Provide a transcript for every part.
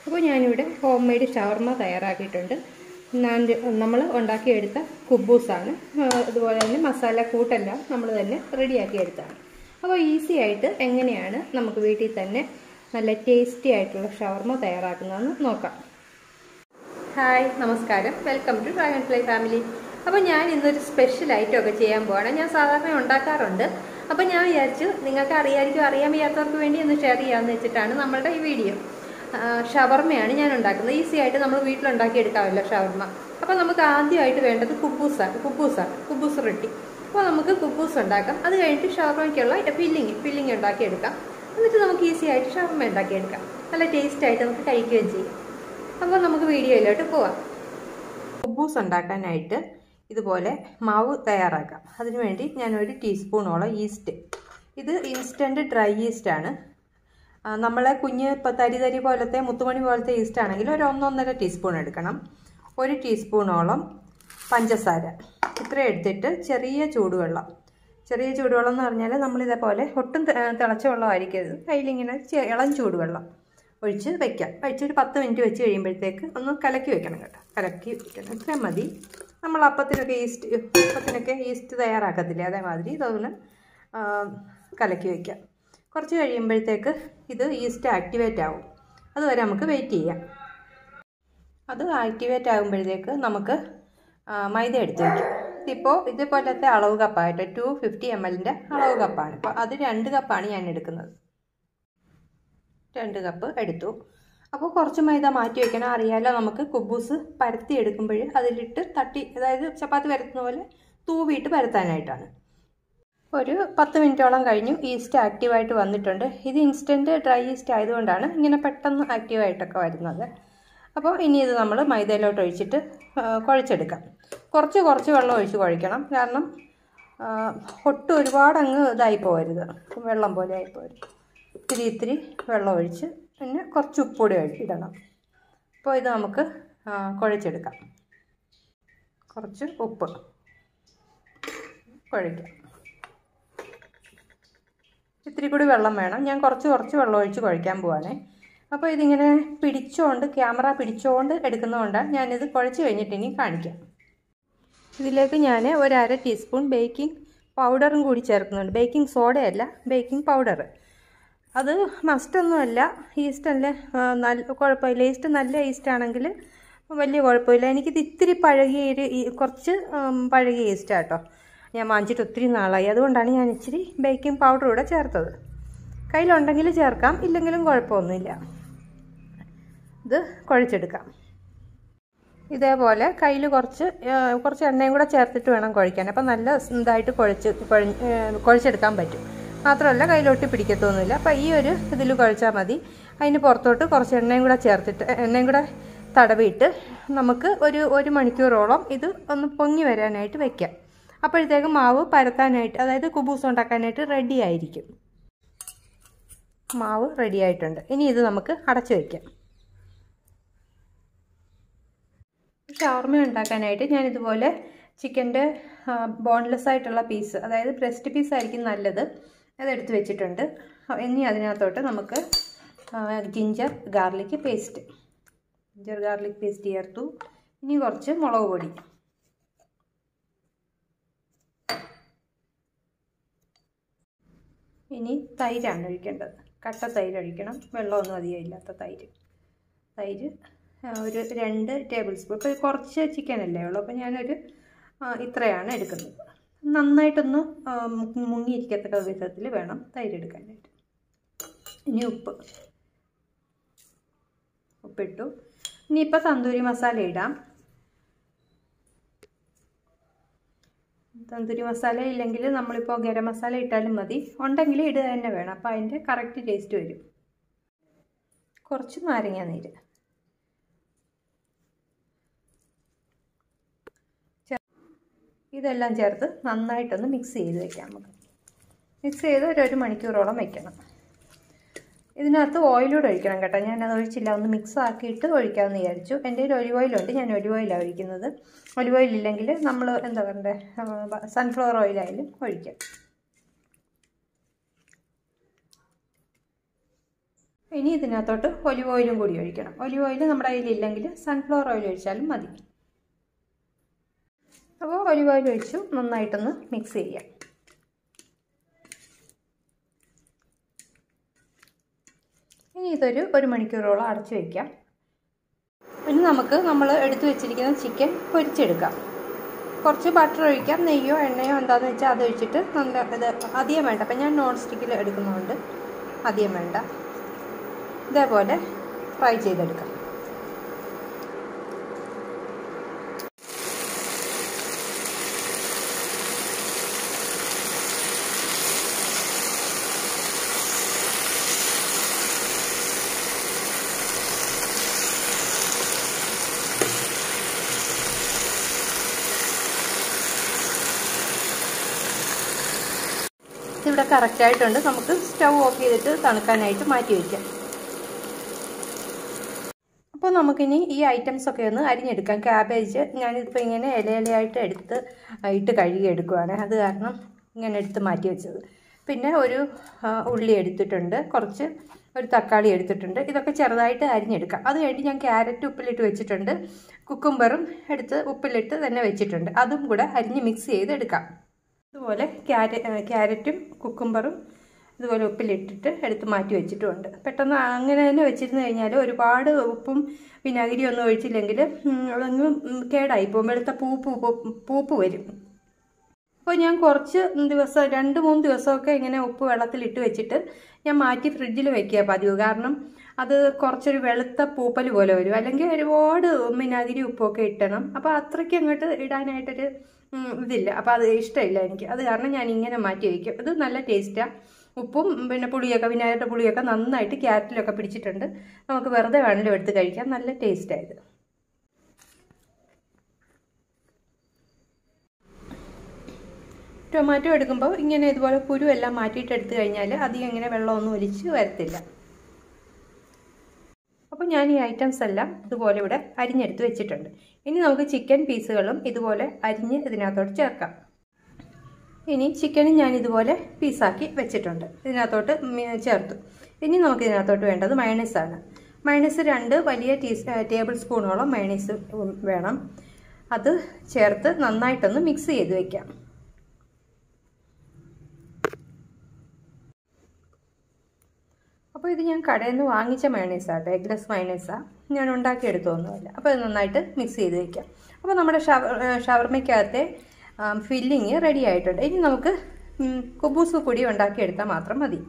അപ്പോൾ ഞാനിവിടെ home made ഷവർമ തയ്യാറാക്കിയിട്ടുണ്ട് ഞാൻ നമ്മൾ ഉണ്ടാക്കിയെടുത്ത കുബൂസാണ് ആ, അതുപോലെ തന്നെ മസാല കൂട്ടെല്ലാം നമ്മൾ തന്നെ റെഡിയാക്കി എടുത്താണ് അപ്പോൾ ഈസി ആയിട്ട് എങ്ങനെയാണ് നമുക്ക് വീട്ടിൽ തന്നെ നല്ല ടേസ്റ്റി ആയിട്ടുള്ള ഷവർമ തയ്യാറാക്കുന്നതെന്ന് നോക്കാം ഹായ് നമസ്കാരം welcome to dragon fly family അപ്പോൾ ഞാൻ ഇന്നൊരു സ്പെഷ്യൽ ഐറ്റം ഒക്കെ ചെയ്യാൻ പോവാണ് ഞാൻ സാധാരണ ഉണ്ടാക്കാറുണ്ട് അപ്പോൾ ഞാൻ വിചാരിച്ചു നിങ്ങൾക്ക് അറിയാമായിരിക്കും അറിയാൻ വയ്യാത്തവർക്ക് വേണ്ടി ഒന്ന് ഷെയർ ചെയ്യാമെന്ന് വെച്ചിട്ടാണ് നമ്മളുടെ ഈ വീഡിയോ ഷവർമയാണ് ഞാൻ ഉണ്ടാക്കുന്നത് ഈസി ആയിട്ട് നമ്മൾ വീട്ടിലുണ്ടാക്കി എടുക്കാമല്ലോ ഷവർമ അപ്പോൾ നമുക്ക് ആദ്യമായിട്ട് വേണ്ടത് കുബൂസാണ് കുബൂസാണ് കുബൂസ് റൊട്ടി അപ്പോൾ നമുക്ക് കുബൂസ് ഉണ്ടാക്കാം അത് കഴിഞ്ഞിട്ട് ഷവർമയ്ക്കുള്ള ഫില്ലിങ് ഫില്ലിങ് ഉണ്ടാക്കിയെടുക്കാം എന്നിട്ട് നമുക്ക് ഈസി ആയിട്ട് ഷവർമ ഉണ്ടാക്കിയെടുക്കാം നല്ല ടേസ്റ്റ് ആയിട്ട് നമുക്ക് കഴിക്കുകയും ചെയ്യും അപ്പോൾ നമുക്ക് വീഡിയോയിലോട്ട് പോവാം കുബൂസ് ഉണ്ടാക്കാനായിട്ട് ഇതുപോലെ മാവ് തയ്യാറാക്കാം അതിനുവേണ്ടി ഞാൻ ഒരു ടീസ്പൂണോളം ഈസ്റ്റ് ഇത് ഇൻസ്റ്റൻറ്റ് ഡ്രൈ ഈസ്റ്റ് ആണ് ആ, നമ്മളെ കുഞ്ഞ് ഇപ്പം തരി തരി പോലത്തെ മുത്തുമണി പോലത്തെ ഈസ്റ്റ് ആണെങ്കിൽ ഒരു ഒന്നൊന്നര ടീസ്പൂൺ എടുക്കണം ഒരു ടീസ്പൂണോളം പഞ്ചസാര ഇത്രയും എടുത്തിട്ട് ചെറിയ ചൂടുവെള്ളം ചെറിയ ചൂടുവെള്ളം എന്ന് പറഞ്ഞാൽ നമ്മളിതേപോലെ ഒട്ടും തി- തിളച്ച വെള്ളമായിരിക്കരുത് കയ്യിലിങ്ങനെ ചെ- ഇളം ചൂടുവെള്ളം ഒഴിച്ച് വെക്കാം വെച്ച് ഒരു പത്ത് മിനിറ്റ് വെച്ച് കഴിയുമ്പോഴത്തേക്ക് ഒന്ന് കലക്കി വെക്കണം കേട്ടോ കലക്കി വെക്കണം ഇത്രയും മതി നമ്മൾ അപ്പത്തിനൊക്കെ ഈസ്റ്റ് അപ്പത്തിനൊക്കെ ഈസ്റ്റ് തയ്യാറാക്കത്തില്ലേ അതേമാതിരി ഇതുപോലെ ആ, കലക്കി വയ്ക്കാം കുറച്ച് കഴിയുമ്പോഴത്തേക്ക് ഇത് ഈസ്റ്റ് ആക്ടിവേറ്റ് ആവും അതുവരെ നമുക്ക് വെയിറ്റ് ചെയ്യാം അത് ആക്ടിവേറ്റ് ആകുമ്പോഴത്തേക്ക് നമുക്ക് ആ, മൈദ എടുത്ത് വയ്ക്കാം ഇപ്പോൾ ഇതേപോലത്തെ അളവ് കപ്പായിട്ട് ടു ഫിഫ്റ്റി എം എല്ലിൻ്റെ അളവ് കപ്പാണ് അപ്പോൾ അത് രണ്ട് കപ്പാണ് ഞാൻ എടുക്കുന്നത് രണ്ട് കപ്പ് എടുത്തു അപ്പോൾ കുറച്ച് മൈദ മാറ്റി വെക്കണം അറിയാലോ നമുക്ക് കുബൂസ് പരത്തി എടുക്കുമ്പോൾ അതിലിട്ട് തട്ടി അതായത് ചപ്പാത്തി പരത്തുന്ന പോലെ തൂവിയിട്ട് പരത്താനായിട്ടാണ് ഒരു പത്ത് മിനിറ്റോളം കഴിഞ്ഞു ഈസ്റ്റ് ആക്റ്റീവായിട്ട് വന്നിട്ടുണ്ട് ഇത് ഇൻസ്റ്റൻറ്റ് ഡ്രൈ ഈസ്റ്റ് ആയതുകൊണ്ടാണ് ഇങ്ങനെ പെട്ടെന്ന് ആക്റ്റീവായിട്ടൊക്കെ വരുന്നത് അപ്പോൾ ഇനി ഇത് നമ്മൾ മൈദയിലോട്ട് ഒഴിച്ചിട്ട് ആ, കുഴച്ചെടുക്കാം കുറച്ച് കുറച്ച് വെള്ളം ഒഴിച്ച് കുഴക്കണം കാരണം ആ, ഒട്ടും ഒരുപാട് അങ്ങ് ഇതായി പോകരുത് വെള്ളം പോലെ ആയി പോകരുത് ഇത്തിരി ഇത്തിരി വെള്ളം ഒഴിച്ച് പിന്നെ കുറച്ച് ഉപ്പുകൂടി ഇടണം അപ്പോൾ ഇത് നമുക്ക് ആ, കുഴച്ചെടുക്കാം കുറച്ച് ഉപ്പ് കുഴയ്ക്കാം ഇത്തിരി കൂടി വെള്ളം വേണം ഞാൻ കുറച്ച് കുറച്ച് വെള്ളം ഒഴിച്ച് കുഴയ്ക്കാൻ പോവാണേ അപ്പോൾ ഇതിങ്ങനെ പിടിച്ചുകൊണ്ട് ക്യാമറ പിടിച്ചുകൊണ്ട് എടുക്കുന്നതുകൊണ്ടാണ് ഞാനിത് കുഴച്ച് കഴിഞ്ഞിട്ട് ഇനി കാണിക്കാം ഇതിലേക്ക് ഞാൻ ഒരു അര ടീസ്പൂൺ ബേക്കിംഗ് പൗഡറും കൂടി ചേർക്കുന്നുണ്ട് ബേക്കിംഗ് സോഡയല്ല ബേക്കിംഗ് പൗഡർ അത് മസ്റ്റൊന്നുമല്ല ഈസ്റ്റ് അല്ല ആ, നല്ല കുഴപ്പമില്ല ഈസ്റ്റ് നല്ല ഈസ്റ്റ് ആണെങ്കിൽ വലിയ കുഴപ്പമില്ല എനിക്കിത് ഇത്തിരി പഴകിയ ഒരു ഈ- കുറച്ച് ഉം, പഴകിയ ഈസ്റ്റ് കേട്ടോ ഞാൻ വാങ്ങിച്ചിട്ട് ഒത്തിരി നാളായി അതുകൊണ്ടാണ് ഞാൻ ഇച്ചിരി ബേക്കിംഗ് പൗഡർ കൂടെ ചേർത്തത് കയ്യിലുണ്ടെങ്കിൽ ചേർക്കാം ഇല്ലെങ്കിലും കുഴപ്പമൊന്നുമില്ല ഇത് കുഴച്ചെടുക്കാം ഇതേപോലെ കയ്യിൽ കുറച്ച് ആ, കുറച്ച് എണ്ണയും കൂടെ ചേർത്തിട്ട് വേണം കുഴയ്ക്കാൻ അപ്പം നല്ല ഇതായിട്ട് കുഴച്ച് കുഴ- ഏ, കുഴച്ചെടുക്കാൻ പറ്റും മാത്രമല്ല കയ്യിലൊട്ടി പിടിക്കത്തൊന്നുമില്ല അപ്പം ഈ ഒരു ഇതിൽ കുഴച്ചാൽ മതി അതിന് പുറത്തോട്ട് കുറച്ച് എണ്ണയും കൂടെ ചേർത്തിട്ട് എണ്ണയും കൂടെ തടവിയിട്ട് നമുക്ക് ഒരു ഒരു മണിക്കൂറോളം ഇത് ഒന്ന് പൊങ്ങി വരാനായിട്ട് വെക്കാം അപ്പോഴത്തേക്ക് മാവ് പരത്താനായിട്ട് അതായത് കുബൂസ് ഉണ്ടാക്കാനായിട്ട് റെഡി ആയിരിക്കും മാവ് റെഡി ആയിട്ടുണ്ട് ഇനി ഇത് നമുക്ക് അടച്ചു വയ്ക്കാം ഷവർമ ഉണ്ടാക്കാനായിട്ട് ഞാൻ ഇതുപോലെ ചിക്കൻ്റെ ബോൺലെസ് ആയിട്ടുള്ള പീസ് അതായത് ബ്രസ്റ്റ് പീസ് ആയിരിക്കും നല്ലത് അതെടുത്ത് വെച്ചിട്ടുണ്ട് ഇനി അതിനകത്തോട്ട് നമുക്ക് ginger garlic paste ginger garlic paste ചേർത്തു ഇനി കുറച്ച് മുളക് പൊടി ഇനി തൈരാണ് ഒഴിക്കേണ്ടത് കട്ട തൈര് ഒഴിക്കണം വെള്ളമൊന്നും അധികം ഇല്ലാത്ത തൈര് തൈര് ആ, ഒരു രണ്ട് ടേബിൾ സ്പൂൺ ഇപ്പോൾ കുറച്ച് ചിക്കൻ അല്ലേ ഉള്ളൂ അപ്പോൾ ഞാനൊരു ആ, ഇത്രയാണ് എടുക്കുന്നത് നന്നായിട്ടൊന്ന് ആ, മു- മുങ്ങിയിരിക്കത്തക്ക വിധത്തിൽ വേണം തൈര് എടുക്കാനായിട്ട് ഇനി ഉപ്പ് ഉപ്പിട്ടു ഇനിയിപ്പോൾ തന്തൂരി മസാല ഇടാം തന്തൂരി മസാല ഇല്ലെങ്കിൽ നമ്മളിപ്പോൾ ഗരം മസാല ഇട്ടാലും മതി ഉണ്ടെങ്കിൽ ഇടുക തന്നെ വേണം അപ്പോൾ അതിൻ്റെ കറക്റ്റ് ടേസ്റ്റ് വരും കുറച്ച് നാരങ്ങ നീര് ചേ- ഇതെല്ലാം ചേർത്ത് നന്നായിട്ടൊന്ന് മിക്സ് ചെയ്ത് വെക്കാം നമുക്ക് മിക്സ് ചെയ്ത് ഒരു ഒരു മണിക്കൂറോളം വെക്കണം ഇതിനകത്ത് ഓയിലൂടെ ഒഴിക്കണം കേട്ടോ ഞാനത് ഒഴിച്ചില്ല ഒന്ന് മിക്സ് ആക്കിയിട്ട് ഒഴിക്കാമെന്ന് വിചാരിച്ചു എൻ്റെ കയ്യിൽ ഒലിവ് ഓയിലുണ്ട് ഞാൻ ഒലിവ് ഓയിലാണ് ഒഴിക്കുന്നത് ഒലിവ് ഓയിൽ ഇല്ലെങ്കിൽ നമ്മൾ എന്താ പറയണ്ടേ സൺഫ്ലവർ ഓയിലായാലും ഒഴിക്കാം ഇനി ഇതിനകത്തോട്ട് ഒലിവ് ഓയിലും കൂടി ഒഴിക്കണം ഒലിവ് ഓയിൽ നമ്മുടെ കയ്യിലില്ലെങ്കിൽ സൺഫ്ലവർ ഓയിൽ ഒഴിച്ചാലും മതി അപ്പോൾ ഒലിവ് ഓയിൽ ഒഴിച്ചു നന്നായിട്ടൊന്ന് മിക്സ് ചെയ്യാം ഇനി ഇതൊരു ഒരു മണിക്കൂറോളം അടച്ചു വയ്ക്കാം ഇനി നമുക്ക് നമ്മൾ എടുത്തു വെച്ചിരിക്കുന്ന ചിക്കൻ പൊരിച്ചെടുക്കാം കുറച്ച് ബട്ടർ ഒഴിക്കാം നെയ്യോ എണ്ണയോ എന്താണെന്ന് വെച്ചാൽ അത് ഒഴിച്ചിട്ട് നല്ല ഇത് അധികം വേണ്ട അപ്പം ഞാൻ നോൺ സ്റ്റിക്കിൽ എടുക്കുന്നതുകൊണ്ട് അധികം വേണ്ട ഇതേപോലെ ഫ്രൈ ചെയ്തെടുക്കാം ഇതിവിടെ കറക്റ്റായിട്ടുണ്ട് നമുക്ക് സ്റ്റൗ ഓഫ് ചെയ്തിട്ട് തണുക്കാനായിട്ട് മാറ്റി വയ്ക്കാം അപ്പോൾ നമുക്കിനി ഈ ഐറ്റംസ് ഒക്കെ ഒന്ന് അരിഞ്ഞെടുക്കാം ക്യാബേജ് ഞാനിപ്പോൾ ഇങ്ങനെ ഇലയിലയായിട്ട് എടുത്ത് ഇട്ട് കഴുകി എടുക്കുവാണ് അത് കാരണം ഇങ്ങനെ എടുത്ത് മാറ്റി വെച്ചത് പിന്നെ ഒരു ഉള്ളി എടുത്തിട്ടുണ്ട് കുറച്ച് ഒരു തക്കാളി എടുത്തിട്ടുണ്ട് ഇതൊക്കെ ചെറുതായിട്ട് അരിഞ്ഞെടുക്കാം അത് കഴിഞ്ഞ് ഞാൻ ക്യാരറ്റ് ഉപ്പിലിട്ട് വെച്ചിട്ടുണ്ട് കുക്കുംബറും എടുത്ത് ഉപ്പിലിട്ട് തന്നെ വെച്ചിട്ടുണ്ട് അതും കൂടെ അരിഞ്ഞ് മിക്സ് ചെയ്ത് എടുക്കാം അതുപോലെ ക്യാര ക്യാരറ്റും കുക്കുംബറും ഇതുപോലെ ഉപ്പിലിട്ടിട്ട് എടുത്ത് മാറ്റി വെച്ചിട്ടുമുണ്ട് പെട്ടെന്ന് അങ്ങനെ തന്നെ വെച്ചിരുന്ന് കഴിഞ്ഞാൽ ഒരുപാട് ഉപ്പും വിനാഗിരി ഒന്നും ഒഴിച്ചില്ലെങ്കിൽ അതങ്ങ് കേടായി പോകും വെളുത്ത പൂപ്പ് പൂപ്പ് വരും അപ്പോൾ ഞാൻ കുറച്ച് ദിവസം രണ്ട് മൂന്ന് ദിവസമൊക്കെ ഇങ്ങനെ ഉപ്പ് വെള്ളത്തിലിട്ട് വെച്ചിട്ട് ഞാൻ മാറ്റി ഫ്രിഡ്ജിൽ വെക്കുക പതിവ് കാരണം അത് കുറച്ചൊരു വെളുത്ത പൂപ്പൽ പോലെ വരും അല്ലെങ്കിൽ ഒരുപാട് വിനാഗിരി ഉപ്പൊക്കെ ഇട്ടണം അപ്പോൾ അത്രയ്ക്ക് അങ്ങോട്ട് ഇടാനായിട്ടൊരു ഇതില്ല അപ്പോൾ അത് ഇഷ്ടമില്ല എനിക്ക് അത് കാരണം ഞാൻ ഇങ്ങനെ മാറ്റി വയ്ക്കും ഇത് നല്ല ടേസ്റ്റാണ് ഉപ്പും പിന്നെ പുളിയൊക്കെ വിനാഗിരിയുടെ പുളിയൊക്കെ നന്നായിട്ട് ക്യാരറ്റിലൊക്കെ പിടിച്ചിട്ടുണ്ട് നമുക്ക് വെറുതെ വേണമെങ്കിലും എടുത്ത് കഴിക്കാം നല്ല ടേസ്റ്റായത് ടൊമാറ്റോ എടുക്കുമ്പോൾ ഇങ്ങനെ ഇതുപോലെ കുരു എല്ലാം മാറ്റിയിട്ട് എടുത്തു കഴിഞ്ഞാൽ അധികം ഇങ്ങനെ വെള്ളമൊന്നും ഒലിച്ച് വരത്തില്ല അപ്പോൾ ഞാൻ ഈ ഐറ്റംസ് എല്ലാം ഇതുപോലെ ഇവിടെ അരിഞ്ഞെടുത്ത് വെച്ചിട്ടുണ്ട് ഇനി നമുക്ക് ചിക്കൻ പീസുകളും ഇതുപോലെ അരിഞ്ഞ് ഇതിനകത്തോട്ട് ചേർക്കാം ഇനി ചിക്കനും ഞാൻ ഇതുപോലെ പീസാക്കി വെച്ചിട്ടുണ്ട് ഇതിനകത്തോട്ട് ചേർത്തു ഇനി നമുക്ക് ഇതിനകത്തോട്ട് വേണ്ടത് മയണൈസാണ് മയണൈസ് രണ്ട് വലിയ ടീ ടേബിൾ സ്പൂണോളം മയണൈസ് വേണം അത് ചേർത്ത് നന്നായിട്ടൊന്ന് മിക്സ് ചെയ്ത് വെക്കാം അപ്പോൾ ഇത് ഞാൻ കടയിൽ നിന്ന് വാങ്ങിച്ച മയണൈസാട്ടോ എഗ്ലെസ് മയണൈസാണ് ഞാൻ ഉണ്ടാക്കിയെടുത്തൊന്നുമല്ല അപ്പോൾ ഇത് നന്നായിട്ട് മിക്സ് ചെയ്ത് വയ്ക്കാം അപ്പോൾ നമ്മുടെ ഷവർ ഷവർമയ്ക്കകത്തെ ഫില്ലിങ് റെഡി ആയിട്ടുണ്ട് ഇനി നമുക്ക് കുബൂസ് കൂടി ഉണ്ടാക്കിയെടുത്താൽ മാത്രം മതി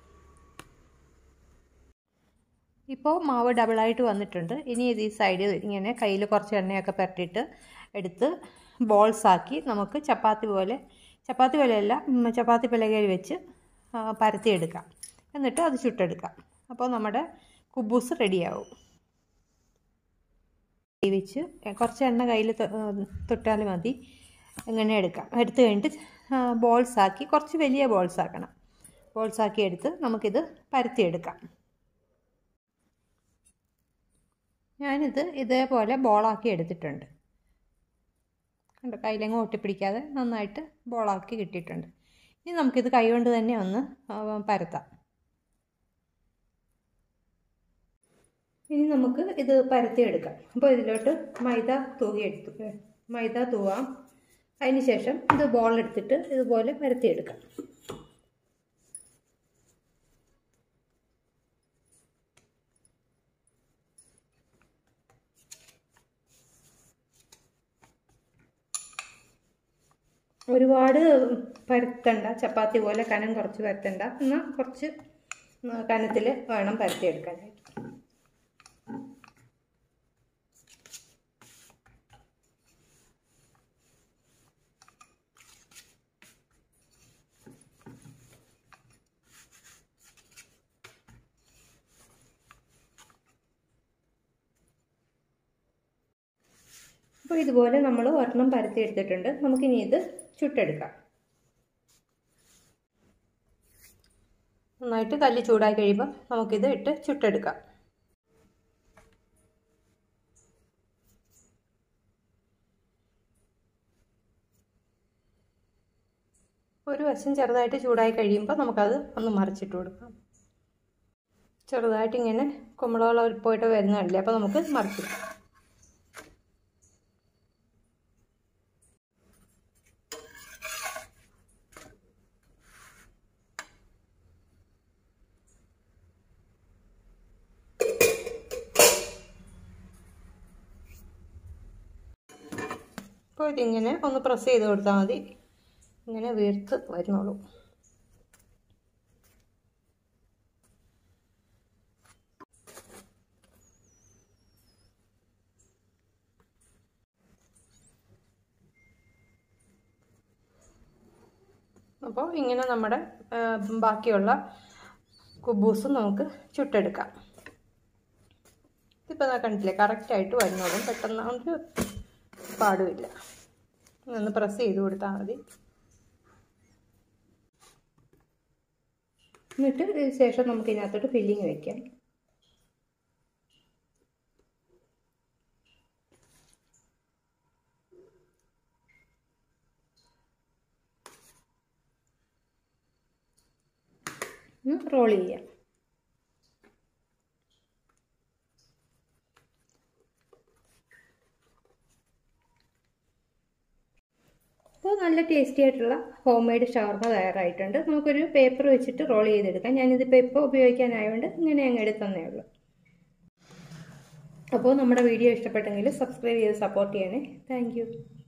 ഇപ്പോൾ മാവ് ഡബിളായിട്ട് വന്നിട്ടുണ്ട് ഇനി ഇത് ഈ സൈഡിൽ ഇങ്ങനെ കയ്യിൽ കുറച്ച് എണ്ണയൊക്കെ പുരട്ടിയിട്ട് എടുത്ത് ബോൾസാക്കി നമുക്ക് ചപ്പാത്തി പോലെ ചപ്പാത്തി പോലെയല്ല ചപ്പാത്തി പലകയിൽ വെച്ച് പരത്തിയെടുക്കാം എന്നിട്ട് അത് ചുട്ടെടുക്കാം അപ്പോൾ നമ്മുടെ കുബൂസ് റെഡിയാവും വെച്ച് കുറച്ച് എണ്ണ കയ്യിൽ തൊട്ടാൽ മതി ഇങ്ങനെ എടുക്കാം എടുത്ത് കഴിഞ്ഞിട്ട് ബോൾസ് ആക്കി കുറച്ച് വലിയ ബോൾസ് ആക്കണം ബോൾസ് ആക്കി എടുത്ത് നമുക്കിത് പരത്തിയെടുക്കാം ഞാനിത് ഇതേപോലെ ബോളാക്കി എടുത്തിട്ടുണ്ട് കണ്ടോ കയ്യിലെങ്ങും ഒട്ടിപ്പിടിക്കാതെ നന്നായിട്ട് ബോളാക്കി കിട്ടിയിട്ടുണ്ട് ഇനി നമുക്കിത് കൈകൊണ്ട് തന്നെ ഒന്ന് പരത്താം ഇനി നമുക്ക് ഇത് പരത്തിയെടുക്കാം അപ്പോൾ ഇതിലോട്ട് മൈദ തൂകിയെടുത്തു മൈദ തൂവാം അതിന് ശേഷം ഇത് ബോൾ എടുത്തിട്ട് ഇതുപോലെ പരത്തിയെടുക്കാം ഒരുപാട് പരത്തണ്ട ചപ്പാത്തി പോലെ കനം കുറച്ച് പരത്തണ്ട എന്നാൽ കുറച്ച് കനത്തിൽ വേണം പരത്തിയെടുക്കാനായിട്ട് അപ്പോൾ ഇതുപോലെ നമ്മൾ ഒരെണ്ണം പരത്തി എടുത്തിട്ടുണ്ട് നമുക്കിനി ഇത് ചുട്ടെടുക്കാം നന്നായിട്ട് കല്ല് ചൂടായി കഴിയുമ്പോൾ നമുക്കിത് ഇട്ട് ചുട്ടെടുക്കാം ഒരു വശം ചെറുതായിട്ട് ചൂടായി കഴിയുമ്പോൾ നമുക്കത് ഒന്ന് മറിച്ചിട്ട് കൊടുക്കാം ചെറുതായിട്ട് ഇങ്ങനെ കുമ്പളോളം പോയിട്ട് വരുന്നതല്ലേ അപ്പോൾ നമുക്ക് മറിച്ചിടാം അപ്പോൾ ഇതിങ്ങനെ ഒന്ന് പ്രസ് ചെയ്ത് കൊടുത്താൽ മതി ഇങ്ങനെ വീർത്ത് വരുന്നുള്ളൂ അപ്പോൾ ഇങ്ങനെ നമ്മുടെ ബാക്കിയുള്ള കുബൂസ് നമുക്ക് ചുട്ടെടുക്കാം ഇതിപ്പോൾ കണ്ടില്ലേ കറക്റ്റായിട്ട് വരുന്നോളും പെട്ടെന്ന് ഒരു പാടുമില്ല ഒന്ന് പ്രസ് ചെയ്ത് കൊടുത്താൽ മതി എന്നിട്ട് ഇതിന് ശേഷം നമുക്ക് ഇതിനകത്തോട്ട് ഫില്ലിങ് വെക്കാം റോൾ ചെയ്യാം അപ്പോൾ നല്ല ടേസ്റ്റി ആയിട്ടുള്ള ഹോം മെയ്ഡ് ഷവർമ തയ്യാറായിട്ടുണ്ട് നമുക്കൊരു പേപ്പർ വെച്ചിട്ട് റോൾ ചെയ്തെടുക്കാം ഞാനിതിപ്പോൾ ഇപ്പോൾ ഉപയോഗിക്കാനായതുകൊണ്ട് ഇങ്ങനെ അങ്ങ് എടുത്തന്നേ ഉള്ളൂ അപ്പോൾ നമ്മുടെ വീഡിയോ ഇഷ്ടപ്പെട്ടെങ്കിൽ സബ്സ്ക്രൈബ് ചെയ്ത് സപ്പോർട്ട് ചെയ്യണേ താങ്ക്